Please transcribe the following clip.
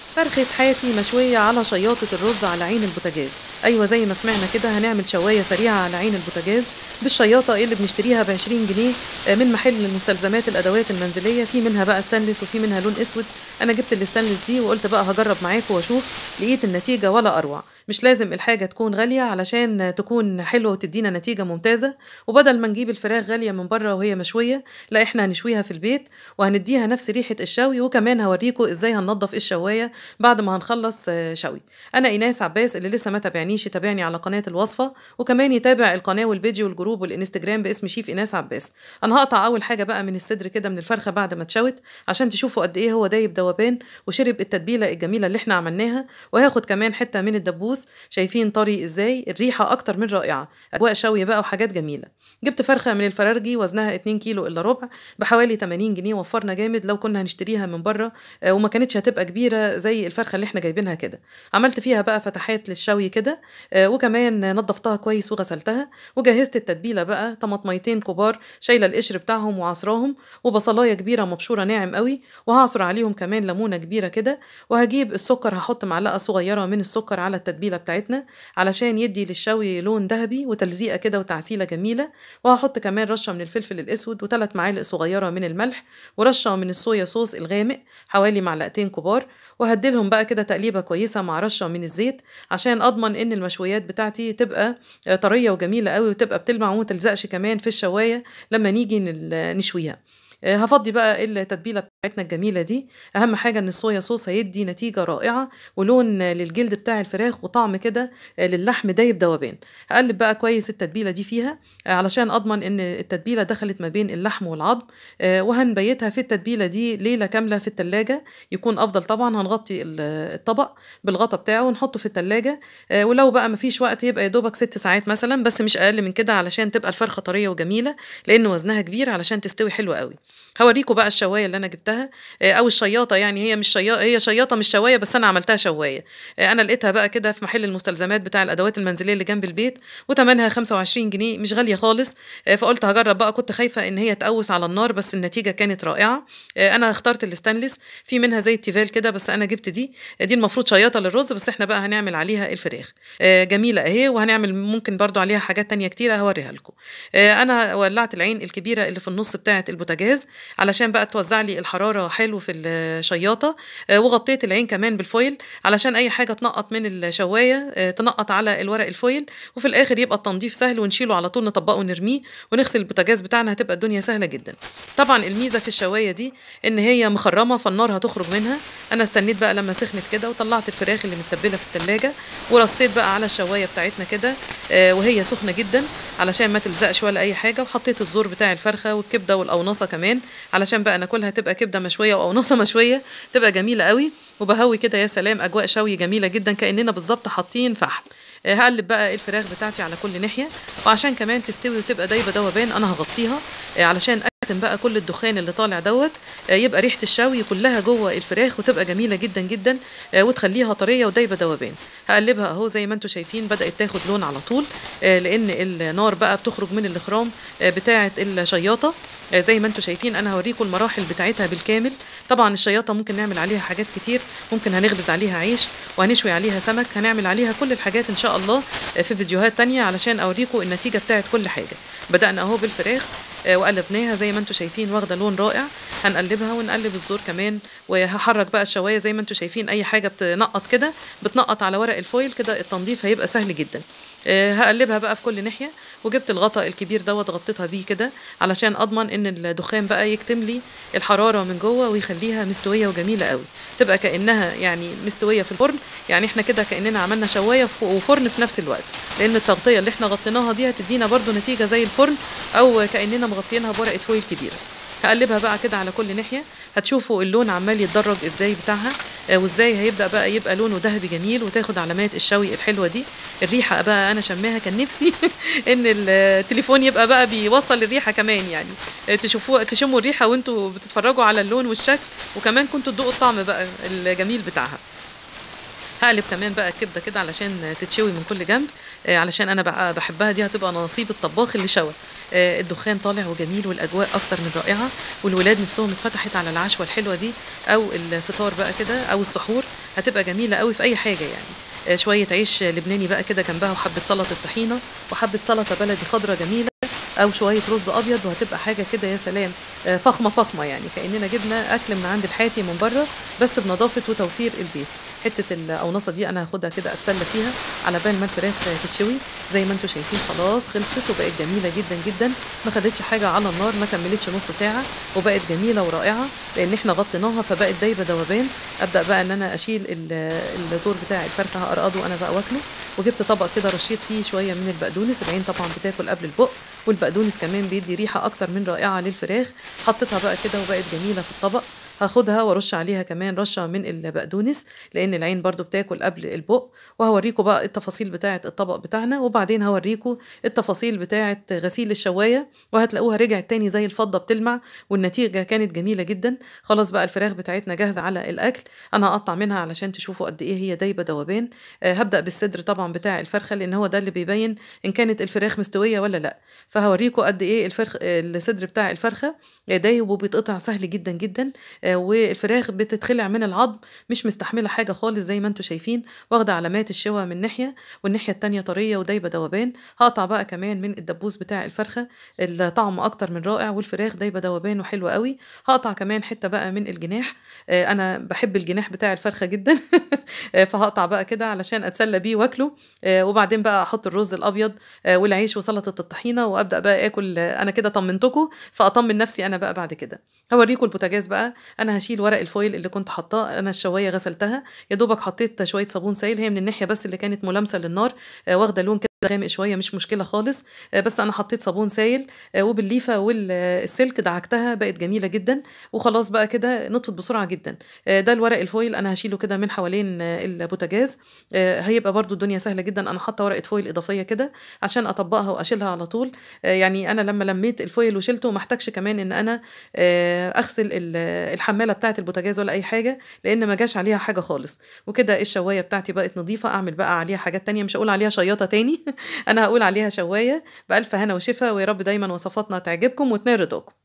فرخة حياتي مشوية على شياطة الرز على عين البوتاجاز أيوة زي ما سمعنا كده هنعمل شواية سريعة على عين البوتاجاز بالشياطة اللي بنشتريها ب 20 جنيه آه، من محل المستلزمات الأدوات المنزلية في منها بقى ستانلس وفي منها لون أسود أنا جبت الستانلس دي وقلت بقى هجرب معاكم وأشوف لقيت النتيجة ولا أروع مش لازم الحاجة تكون غالية علشان تكون حلوة وتدينا نتيجة ممتازة وبدل ما نجيب الفراخ غالية من بره وهي مشوية لا احنا هنشويها في البيت وهنديها نفس ريحة الشوي وكمان هوريكم ازاي هننضف الشواية بعد ما هنخلص آه، شوي انا ايناس عباس اللي لسه ما تابعنيش يتابعني على قناة الوصفة وكمان يتابع القناة والفيديو والجروب والانستجرام باسم شيف ايناس عباس انا هقطع اول حاجة بقى من الصدر كده من الفرخة بعد ما اتشوت عشان تشوفوا قد ايه هو دايب دوبان وشرب التتبيلة الجميلة اللي احنا عملناها وهاخد كمان حتة من الدبوس شايفين طري ازاي الريحة اكتر من رائعة اجواء شوي بقى وحاجات جميلة جبت فرخة من الفرارجي وزنها 2 كيلو الا ربع بحوالي 80 جنيه وفرنا جامد لو كنا هنشتريها من بره آه، وما كانتش هتبقى كبيرة زي الفرخة اللي احنا جايبينها كده عملت فيها بقى فتحات للشوي كده آه، وكمان نضفتها كويس وغسلتها وجهزت التتبيلة بقى طماطميتين كبار شايلة القشر بتاعهم وعصراهم وبصلاية كبيرة مبشورة ناعم قوي وهعصر عليهم كمان ليمونة كبيرة كده وهجيب السكر هحط معلقة صغيرة من السكر على التتبيلة بتاعتنا علشان يدي للشوي لون ذهبي وتلزيقة كده وتعسيلة جميلة وهحط كمان رشة من الفلفل الأسود وثلاث معالق صغيرة من الملح ورشة من الصويا صوص الغامق حوالي معلقتين كبار وهديلهم بقى كده تقليبة كويسة مع رشة من الزيت عشان أضمن إن المشويات بتاعتي تبقى آه، طرية وجميلة قوي وتبقى بتلمع وما تلزقش كمان في الشواية لما نيجي نل- نشويها آه، هفضي بقى التتبيله بتاعتنا الجميله دي اهم حاجه ان الصويا صوص هيدي نتيجه رائعه ولون آه، للجلد بتاع الفراخ وطعم كده آه، للحم دايب دوبان هقلب بقى كويس التتبيله دي فيها آه، علشان اضمن ان التتبيله دخلت ما بين اللحم والعظم آه، وهنبيتها في التتبيله دي ليله كامله في التلاجة يكون افضل طبعا هنغطي ال- الطبق بالغطا بتاعه ونحطه في التلاجة آه، ولو بقى مفيش وقت يبقى يا دوبك ست ساعات مثلا بس مش اقل من كده علشان تبقى الفرخه طريه وجميله لان وزنها كبير علشان تستوي حلوه قوي هوريكم بقى الشوايه اللي انا جبتها آه، او الشياطه يعني هي مش شياطه هي شياطه مش شوايه بس انا عملتها شوايه آه، انا لقيتها بقى كده في محل المستلزمات بتاع الادوات المنزليه اللي جنب البيت وتمنها 25 جنيه مش غاليه خالص آه، فقلت هجرب بقى كنت خايفه ان هي تقوس على النار بس النتيجه كانت رائعه آه، انا اخترت الستانلس في منها زي التيفال كده بس انا جبت دي آه، دي المفروض شياطه للرز بس احنا بقى هنعمل عليها الفراخ آه، جميله اهي وهنعمل ممكن برضو عليها حاجات تانية كتيره هوريها لكم آه، انا ولعت العين الكبيره اللي في النص بتاعه البوتاجاز علشان بقى توزع لي الحراره حلو في الشياطه آه، وغطيت العين كمان بالفويل علشان اي حاجه تنقط من الشوايه آه، تنقط على الورق الفويل وفي الاخر يبقى التنظيف سهل ونشيله على طول نطبقه ونرميه ونغسل البوتاجاز بتاعنا هتبقى الدنيا سهله جدا طبعا الميزه في الشوايه دي ان هي مخرمه فالنار هتخرج منها انا استنيت بقى لما سخنت كده وطلعت الفراخ اللي متبله في التلاجة ورصيت بقى على الشوايه بتاعتنا كده آه، وهي سخنه جدا علشان ما تلزقش ولا اي حاجه وحطيت الزور بتاع الفرخه والكبده والقونصه كمان علشان بقى ناكلها تبقى كبده مشويه وقونصه مشويه تبقى جميله قوي وبهوي كده يا سلام اجواء شوي جميله جدا كاننا بالظبط حاطين فحم آه، هقلب بقى الفراخ بتاعتي على كل ناحيه وعشان كمان تستوي وتبقى دايبه دوبان انا هغطيها آه، علشان اكتم بقى كل الدخان اللي طالع دوت آه، يبقى ريحه الشوي كلها جوه الفراخ وتبقى جميله جدا جدا آه، وتخليها طريه ودايبه دوبان هقلبها اهو زي ما انتم شايفين بدات تاخد لون على طول آه، لان النار بقى بتخرج من الاخرام آه، بتاعه الشياطه آه، زي ما انتم شايفين انا هوريكم المراحل بتاعتها بالكامل طبعا الشياطه ممكن نعمل عليها حاجات كتير ممكن هنخبز عليها عيش وهنشوي عليها سمك هنعمل عليها كل الحاجات ان شاء الله آه، في فيديوهات تانية علشان اوريكم النتيجه بتاعت كل حاجه بدانا اهو بالفراخ آه، وقلبناها زي ما انتم شايفين واخده لون رائع هنقلبها ونقلب الزور كمان وهحرك بقى الشوايه زي ما انتم شايفين اي حاجه بتنقط كده بتنقط على ورق الفويل كده التنظيف هيبقى سهل جدا آه، هقلبها بقى في كل ناحيه وجبت الغطاء الكبير دوت غطيتها بيه كده علشان اضمن ان الدخان بقى يكتم لي الحراره من جوه ويخليها مستويه وجميله قوي تبقى كانها يعني مستويه في الفرن يعني احنا كده كاننا عملنا شوايه ف- وفرن في نفس الوقت لان التغطيه اللي احنا غطيناها دي هتدينا برضو نتيجه زي الفرن او كاننا مغطينها بورقه فويل كبيره هقلبها بقى كده على كل ناحيه هتشوفوا اللون عمال يتدرج ازاي بتاعها آه، وازاي هيبدا بقى يبقى لونه ذهبي جميل وتاخد علامات الشوي الحلوه دي الريحه بقى انا شماها كان نفسي ان التليفون يبقى بقى بيوصل الريحه كمان يعني آه، تشوفوا تشموا الريحه وانتوا بتتفرجوا على اللون والشكل وكمان كنتوا تدوقوا الطعم بقى الجميل بتاعها هقلب كمان بقى الكبده كده علشان تتشوي من كل جنب آه، علشان انا بقى بحبها دي هتبقى نصيب الطباخ اللي شوى آه، الدخان طالع وجميل والاجواء اكتر من رائعه والولاد نفسهم اتفتحت على العشوه الحلوه دي او الفطار بقى كده او السحور هتبقى جميله قوي في اي حاجه يعني آه، شويه عيش لبناني بقى كده جنبها وحبه سلطه طحينه وحبه سلطه بلدي خضراء جميله او شويه رز ابيض وهتبقى حاجه كده يا سلام آه، فخمه فخمه يعني كاننا جبنا اكل من عند الحاتي من بره بس بنظافه وتوفير البيت حته القونصه دي انا هاخدها كده اتسلى فيها على بال ما الفراخ تتشوي زي ما انتم شايفين خلاص خلصت وبقت جميله جدا جدا ما خدتش حاجه على النار ما كملتش نص ساعه وبقت جميله ورائعه لان احنا غطيناها فبقت دايبه ذوبان ابدا بقى ان انا اشيل ال- الزور بتاع الفرخه هقرقضه انا بقى واكله وجبت طبق كده رشيت فيه شويه من البقدونس العين طبعا بتاكل قبل البق والبقدونس كمان بيدي ريحه اكتر من رائعه للفراخ حطيتها بقى كده وبقت جميله في الطبق هاخدها وارش عليها كمان رشه من البقدونس لان العين برضو بتاكل قبل البق وهوريكم بقى التفاصيل بتاعه الطبق بتاعنا وبعدين هوريكم التفاصيل بتاعه غسيل الشوايه وهتلاقوها رجعت تاني زي الفضه بتلمع والنتيجه كانت جميله جدا خلاص بقى الفراخ بتاعتنا جاهزه على الاكل انا هقطع منها علشان تشوفوا قد ايه هي دايبه ذوبان آه، هبدا بالصدر طبعا بتاع الفرخه لان هو ده اللي بيبين ان كانت الفراخ مستويه ولا لا فهوريكم قد ايه الفرخ آه، الصدر بتاع الفرخه آه، دايب وبيتقطع سهل جدا جدا آه، والفراخ بتتخلع من العظم مش مستحمله حاجه خالص زي ما انتم شايفين واخده علامات الشوى من ناحيه والناحيه التانية طريه ودايبه ذوبان هقطع بقى كمان من الدبوس بتاع الفرخه الطعم اكتر من رائع والفراخ دايبه ذوبان وحلوه قوي هقطع كمان حته بقى من الجناح آه، انا بحب الجناح بتاع الفرخه جدا آه، فهقطع بقى كده علشان اتسلى بيه واكله آه، وبعدين بقى احط الرز الابيض آه، والعيش وسلطه الطحينه وابدا بقى اكل آه، انا كده طمنتكم فاطمن نفسي انا بقى بعد كده هوريكم البوتاجاز بقى انا هشيل ورق الفويل اللي كنت حاطاه انا الشوايه غسلتها يا دوبك حطيت شويه صابون سائل هي من الناحيه بس اللي كانت ملامسه للنار آه، واخده لون كده غامق شويه مش مشكله خالص آه، بس انا حطيت صابون سائل آه، وبالليفه والسلك دعكتها بقت جميله جدا وخلاص بقى كده نطفت بسرعه جدا آه، ده الورق الفويل انا هشيله كده من حوالين آه، البوتاجاز آه، هيبقى برضو الدنيا سهله جدا انا حاطه ورقه فويل اضافيه كده عشان اطبقها واشيلها على طول آه، يعني انا لما لميت الفويل وشلته ما احتاجش كمان ان انا آه، اغسل ال- الحماله بتاعه البوتاجاز ولا اي حاجه لان ما جاش عليها حاجه خالص وكده الشوايه بتاعتي بقت نظيفه اعمل بقى عليها حاجات تانية مش هقول عليها شياطه تاني انا هقول عليها شوايه بالف هنا وشفا ويا رب دايما وصفاتنا تعجبكم وتنال رضاكم